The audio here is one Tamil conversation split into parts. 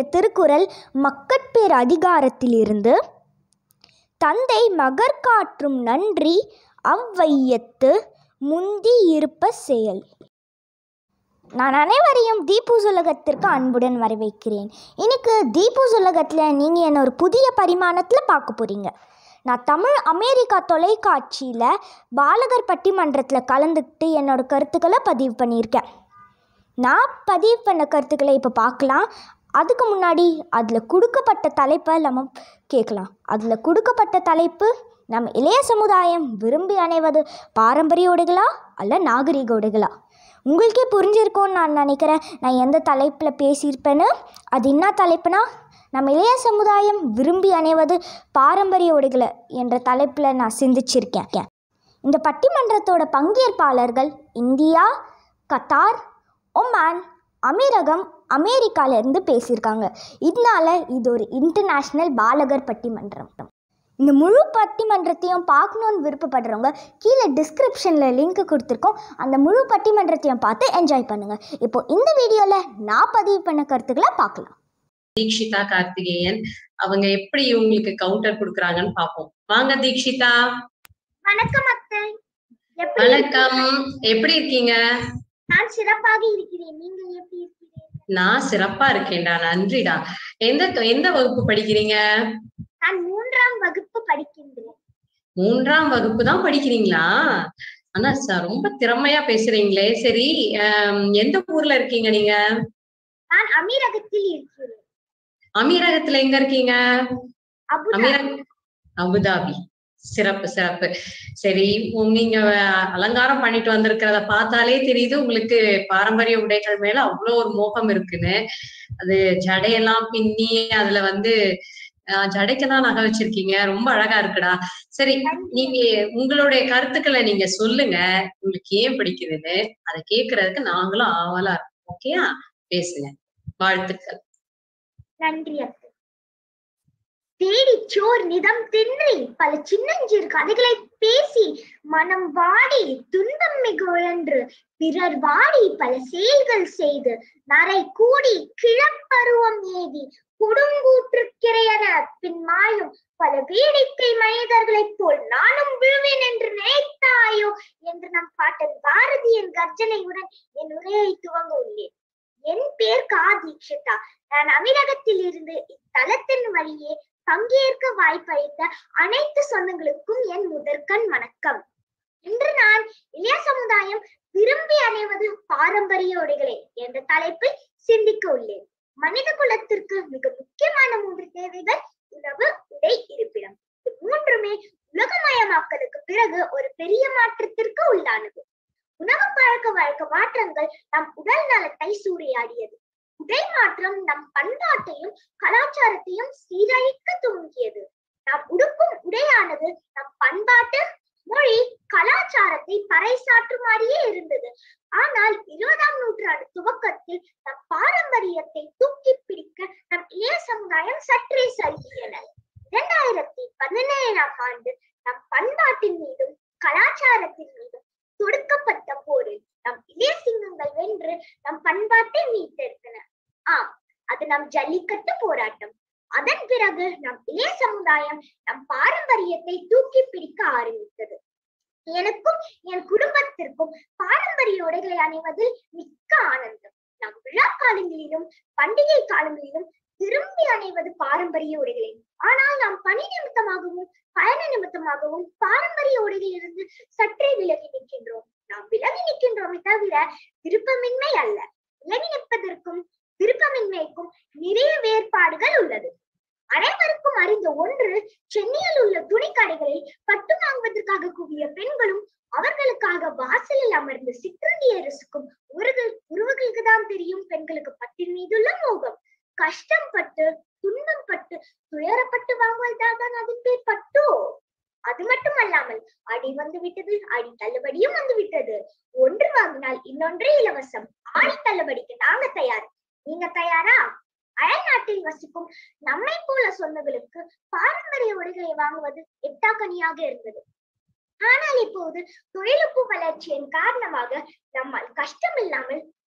திருக்குறள் மக்கட்பேர் அதிகாரத்திலிருந்து தந்தை மகர் காற்றும் நன்றி அவ்வையத்து முந்தி இருப்ப செயல் நான் அனைவரையும் தீபூஸ் உலகத்திற்கு அன்புடன் வரவேற்கிறேன் இன்னைக்கு தீபூஸ் உலகத்தில் நீங்கள் என்ன ஒரு புதிய பரிமாணத்தில் பார்க்க போகிறீங்க நான் தமிழ் அமெரிக்கா தொலைக்காட்சியில் பாலகர் பட்டிமன்றத்தில் கலந்துக்கிட்டு என்னோட கருத்துக்களை பதிவு பண்ணியிருக்கேன் நான் பதிவு பண்ண கருத்துக்களை இப்போ பார்க்கலாம் அதுக்கு முன்னாடி அதில் கொடுக்கப்பட்ட தலைப்பை நம்ம கேட்கலாம் அதில் கொடுக்கப்பட்ட தலைப்பு நம்ம இளைய சமுதாயம் விரும்பி அணைவது பாரம்பரிய உடைகளா அல்ல நாகரிக உடைகளா உங்களுக்கே புரிஞ்சிருக்கும்னு நான் நினைக்கிறேன் நான் எந்த தலைப்பில் பேசியிருப்பேன்னு அது என்ன தலைப்புனா நம்ம இளைய சமுதாயம் விரும்பி அணைவது பாரம்பரிய உடைகளை என்ற தலைப்பில் நான் சிந்திச்சிருக்கேன் இந்த பட்டிமன்றத்தோட பங்கேற்பாளர்கள் இந்தியா கத்தார் ஒமான் அமீரகம் அமெரிக்காலேருந்து பேசியிருக்காங்க இதனால இது ஒரு இன்டர்நேஷ்னல் பாலகர் பட்டிமன்றம் இந்த முழு பட்டிமன்றத்தையும் பார்க்கணுன்னு விருப்பப்படுறவங்க கீழே டிஸ்கிரிப்ஷனில் லிங்க் கொடுத்துருக்கோம் அந்த முழு பட்டிமன்றத்தையும் பார்த்து என்ஜாய் பண்ணுங்கள் இப்போ இந்த வீடியோவில் நான் பதிவு பண்ண கருத்துக்களை பார்க்கலாம் தீக்ஷிதா கார்த்திகேயன் அவங்க எப்படி இவங்களுக்கு கவுண்டர் கொடுக்குறாங்கன்னு பாப்போம் வாங்க தீக்ஷிதா வணக்கம் அத்தை எப்படி வணக்கம் எப்படி இருக்கீங்க நான் சிறப்பாக இருக்கிறேன் நீங்கள் எப்படி இருக்கிறீர்கள் நான் சிறப்பா இருக்கேன்டா நன்றிடா எந்த எந்த வகுப்பு படிக்கிறீங்க நான் மூன்றாம் வகுப்பு படிக்கின்றேன் மூன்றாம் வகுப்பு தான் படிக்கிறீங்களா ஆனா ச- ரொம்ப திறமையா பேசுறீங்களே சரி ஆம், எந்த ஊர்ல இருக்கீங்க நீங்க நான் அமீரகத்தில் இருக்கிறேன் அமீரகத்துல எங்க இருக்கீங்க அபுதாபி அமீரக அபுதாபி சிறப்பு சிறப்பு சரி உங்க- நீங்க அலங்காரம் பண்ணிட்டு வந்திருக்கிறத பார்த்தாலே தெரியுது உங்களுக்கு பாரம்பரிய உடைகள் மேல அவ்வளோ ஒரு மோகம் இருக்குன்னு அது ஜடையெல்லாம் பின்னி அதுல வந்து ஆஹ், ஜடைக்கெல்லாம் நகை வச்சிருக்கீங்க ரொம்ப அழகா இருக்குடா சரி நீங்க உங்களுடைய கருத்துக்களை நீங்க சொல்லுங்க உங்களுக்கு ஏன் பிடிக்குதுன்னு அதை கேக்குறதுக்கு நாங்களும் ஆவலா இருக்கோம் ஓகேயா பேசுங்க வாழ்த்துக்கள் நன்றி அத்தை தேடிச் சோர் நிதம் தின்றி பல சின்னஞ்சிறு கதைகளை பேசி மனம் வாடி துன்பம் மிக உழன்று பிறர் வாடி பல செயல்கள் செய்து நரை கூடி கிழப்பருவம் ஏதி கொடுங்கூற்றுக்கிறையன பின் மாயும் பல வேடிக்கை மனிதர்களைப் போல் நானும் விழுவேன் என்று நினைத்தாயோ என்று நம் பாட்டன் பாரதியின் கர்ஜனையுடன் என் உரையை துவங்க உள்ளேன் என் பேர் கா தீக்ஷிதா நான் அமீரகத்தில் இருந்து இத்தலத்தின் வழியே பங்கேற்க வாய்ப்பளித்த அனைத்து சொந்தங்களுக்கும் என் முதற்கண் வணக்கம் இன்று நான் இளைய சமுதாயம் விரும்பி அணைவது பாரம்பரிய உடைகளே என்ற தலைப்பில் சிந்திக்க உள்ளேன் மனித குலத்திற்கு மிக முக்கியமான மூன்று தேவைகள் உணவு உடை இருப்பிடம் இது மூன்றுமே உலகமயமாக்கலுக்கு பிறகு ஒரு பெரிய மாற்றத்திற்கு உள்ளானது உணவு பழக்க வழக்க மாற்றங்கள் நம் உடல் நலத்தை சூறையாடியது உடை மாற்றம் நம் பண்பாட்டையும் கலாச்சாரத்தையும் சீரழிக்க துவங்கியது நாம் உடுக்கும் உடையானது நம் பண்பாட்டு மொழி கலாச்சாரத்தை பறைசாற்றுமாறியே இருந்தது ஆனால் இருபதாம் நூற்றாண்டு துவக்கத்தில் நம் பாரம்பரியத்தை தூக்கி பிடிக்க நம் இளைய சமுதாயம் சற்றே சறுக்கியன இரண்டாயிரத்தி பதினேழாம் ஆண்டு நம் பண்பாட்டின் மீதும் கலாச்சாரத்தின் மீதும் தொடுக்கப்பட்ட போரில் நம் இளைய சிங்கங்கள் வென்று நம் பண்பாட்டை மீட்டெடுத்தன ஆம் அது நம் ஜல்லிக்கட்டு போராட்டம் அதன் பிறகு நம் இளைய சமுதாயம் நம் பாரம்பரியத்தை தூக்கி பிடிக்க ஆரம்பித்தது எனக்கும் என் குடும்பத்திற்கும் பாரம்பரிய உடைகளை அணிவதில் மிக்க ஆனந்தம் நம் விழா காலங்களிலும் பண்டிகை காலங்களிலும் திரும்பி அணிவது பாரம்பரிய உடைகளை ஆனால் நாம் பணி நிமித்தமாகவும் பயண நிமித்தமாகவும் பாரம்பரிய உடைகளிலிருந்து சற்றே விலகி நிற்கின்றோம் நாம் விலகி நிற்கின்றோமே தவிர விருப்பமின்மை அல்ல விலகி நிற்பதற்கும் விருப்பமின்மைக்கும் நிறைய வேறுபாடுகள் உள்ளது அனைவருக்கும் அறிந்த ஒன்று சென்னையில் உள்ள துணிக்கடைகளில் பட்டு வாங்குவதற்காக குவிய பெண்களும் அவர்களுக்காக வாசலில் அமர்ந்து சிற்றுண்டி ரசிக்கும் உருகள் உறவுகளுக்கு தான் தெரியும் பெண்களுக்கு பட்டின் மீதுள்ள மோகம் கஷ்டம் பட்டு துன்பம் பட்டு துயரப்பட்டு வாங்குவதால் தான் அதன் பேர் பட்டோ அது மட்டுமல்லாமல் அடி வந்து விட்டது அடி தள்ளுபடியும் வந்து விட்டது ஒன்று வாங்கினால் இன்னொன்றே இலவசம் ஆடி தள்ளுபடிக்கு நாங்க தயார் நீங்க தயாரா அயல்நாட்டில் வசிக்கும் நம்மை போல சொந்தங்களுக்கு பாரம்பரிய உடைகளை வாங்குவது எட்டாக்கனியாக இருந்தது ஆனால் இப்போது தொழில்நுட்ப வளர்ச்சியின் காரணமாக நம்மால் கஷ்டம் இல்லாமல்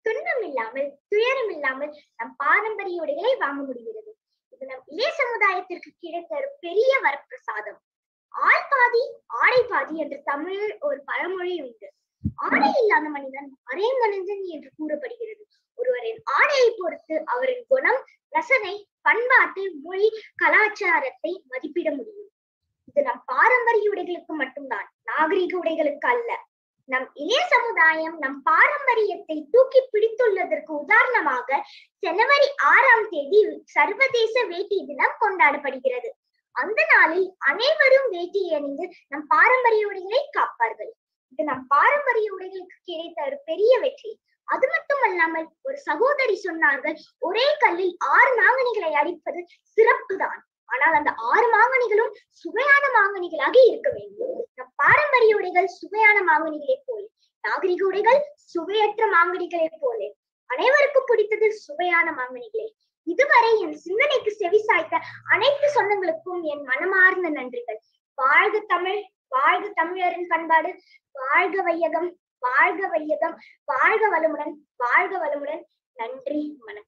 துன்பம் இல்லாமல் துயரம் இல்லாமல் நம் பாரம்பரிய உடைகளை வாங்க முடிகிறது இது நம் இளைய சமுதாயத்திற்கு கிடைத்த ஒரு பெரிய வரப்பிரசாதம் ஆள் பாதி ஆடை பாதி என்று தமிழில் ஒரு பழமொழி உண்டு ஆடை இல்லாத மனிதன் அரை மனிதன் என்று கூறப்படுகிறது ஒருவரின் ஆடையை பொறுத்து அவரின் குணம் ரசனை பண்பாட்டு மொழி கலாச்சாரத்தை மதிப்பிட முடியும் இது நம் பாரம்பரிய உடைகளுக்கு மட்டும்தான் நாகரிக உடைகளுக்கு அல்ல நம் இளைய சமுதாயம் நம் பாரம்பரியத்தை தூக்கி பிடித்துள்ளதற்கு உதாரணமாக ஜனவரி ஆறாம் தேதி சர்வதேச வேட்டி தினம் கொண்டாடப்படுகிறது அந்த நாளில் அனைவரும் வேட்டி அணிந்து நம் பாரம்பரிய உடைகளை காப்பார்கள் இது நம் பாரம்பரிய உடைகளுக்கு கிடைத்த ஒரு பெரிய வெற்றி அது மட்டுமல்லாமல் ஒரு சகோதரி சொன்னார்கள் ஒரே கல்லில் ஆறு மாங்கனிகளை அடிப்பது சிறப்புதான் ஆனால் அந்த ஆறு மாங்கனிகளும் சுவையான மாங்கனிகளாக இருக்க வேண்டும் நம் பாரம்பரிய உடைகள் சுவையான மாங்கனிகளைப் போல நாகரிக உடைகள் சுவையற்ற மாங்கனிகளைப் போல அனைவருக்கும் பிடித்தது சுவையான மாங்கனிகளே இதுவரை என் சிந்தனைக்கு செவி சாய்த்த அனைத்து சொந்தங்களுக்கும் என் மனமார்ந்த நன்றிகள் வாழ்க தமிழ் வாழ்க தமிழரின் பண்பாடு வாழ்க வையகம் வாழ்க வையகம் வாழ்க வளமுடன் வாழ்க வளமுடன் நன்றி வணக்கம்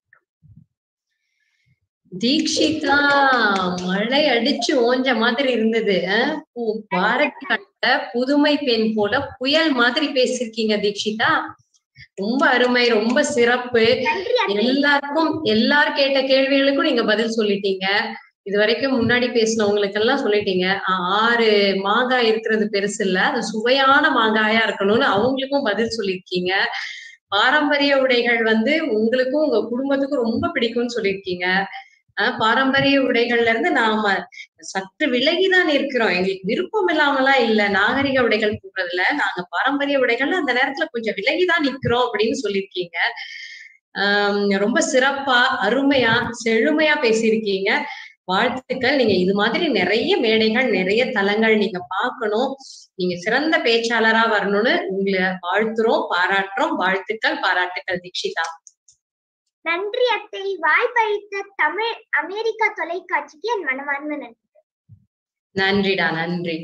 தீக்ஷிதா மழை அடிச்சு ஓஞ்ச மாதிரி இருந்தது அஹ்? பு- பாரதி கண்ட புதுமை பெண் போல புயல் மாதிரி பேசிருக்கீங்க தீக்ஷிதா ரொம்ப அருமை ரொம்ப சிறப்பு நன்றி அத்தை. எல்லாருக்கும் எல்லார் கேட்ட கேள்விகளுக்கும் நீங்க பதில் சொல்லிட்டீங்க இது வரைக்கும் முன்னாடி பேசினவங்களுக்கு எல்லாம் சொல்லிட்டீங்க ஆ- ஆறு மாங்காய் இருக்கிறது பெருசு இல்ல அது சுவையான மாங்காயா இருக்கணும்னு அவங்களுக்கும் பதில் சொல்லியிருக்கீங்க பாரம்பரிய உடைகள் வந்து உங்களுக்கும் உங்க குடும்பத்துக்கும் ரொம்ப பிடிக்கும்னு சொல்லியிருக்கீங்க ஆஹ் பாரம்பரிய உடைகள்ல இருந்து நாம சற்று விலகிதான் இருக்கிறோம் எங்களுக்கு விருப்பம் இல்லாமலாம் இல்ல நாகரிக உடைகள் போடுறதுல நாங்க பாரம்பரிய உடைகள்ல அந்த நேரத்துல கொஞ்சம் விலகிதான் நிக்கிறோம் அப்படின்னு சொல்லியிருக்கீங்க ஆஹ் ரொம்ப சிறப்பா அருமையா செழுமையா பேசியிருக்கீங்க வாழ்த்துக்கள் நீங்க இது மாதிரி நிறைய மேடைகள் நிறைய தலங்கள் நீங்க பார்க்கணும் நீங்க சிறந்த பேச்சாளரா வரணும்னு உங்களை வாழ்த்துறோம் பாராட்டுறோம் வாழ்த்துக்கள் பாராட்டுக்கள் தீக்ஷிதா நன்றி அத்தை வாய்ப்பளித்த தமிழ் அமெரிக்கா தொலைக்காட்சிக்கு என் மனமார்ந்த நன்றி நன்றிடா நன்றி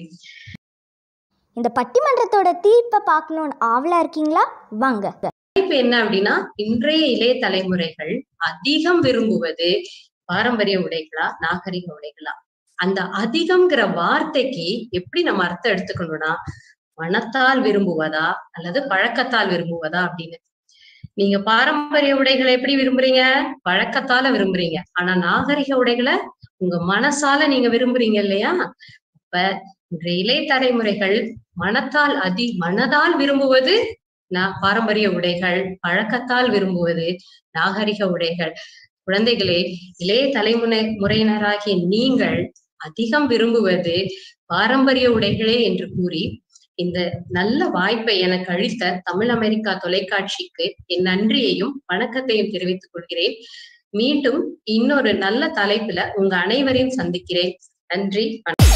இந்த பட்டிமன்றத்தோட தீர்ப்பை பார்க்கணுன்னு ஆவலா இருக்கீங்களா வாங்க இப்ப என்ன அப்படின்னா இன்றைய இளைய தலைமுறைகள் அதிகம் விரும்புவது பாரம்பரிய உடைகளா நாகரிக உடைகளா அந்த அதிகம்ங்கிற வார்த்தைக்கு எப்படி நம்ம அர்த்தம் எடுத்துக்கணும்னா மனத்தால் விரும்புவதா அல்லது பழக்கத்தால் விரும்புவதா அப்படின்னு நீங்க பாரம்பரிய உடைகளை எப்படி விரும்புறீங்க பழக்கத்தால விரும்புறீங்க ஆனா நாகரிக உடைகளை உங்க மனசால நீங்க விரும்புறீங்க இல்லையா அப்ப இன்றைய இளைய தலைமுறைகள் மனத்தால் அதி மனதால் விரும்புவது நா- பாரம்பரிய உடைகள் பழக்கத்தால் விரும்புவது நாகரிக உடைகள் குழந்தைகளே இளைய தலைமுறை முறையினராகிய நீங்கள் அதிகம் விரும்புவது பாரம்பரிய உடைகளே என்று கூறி இந்த நல்ல வாய்ப்பை எனக்கு அளித்த தமிழ் அமெரிக்கா தொலைக்காட்சிக்கு என் நன்றியையும் வணக்கத்தையும் தெரிவித்துக் கொள்கிறேன் மீண்டும் இன்னொரு நல்ல தலைப்புல உங்க அனைவரையும் சந்திக்கிறேன் நன்றி வணக்கம்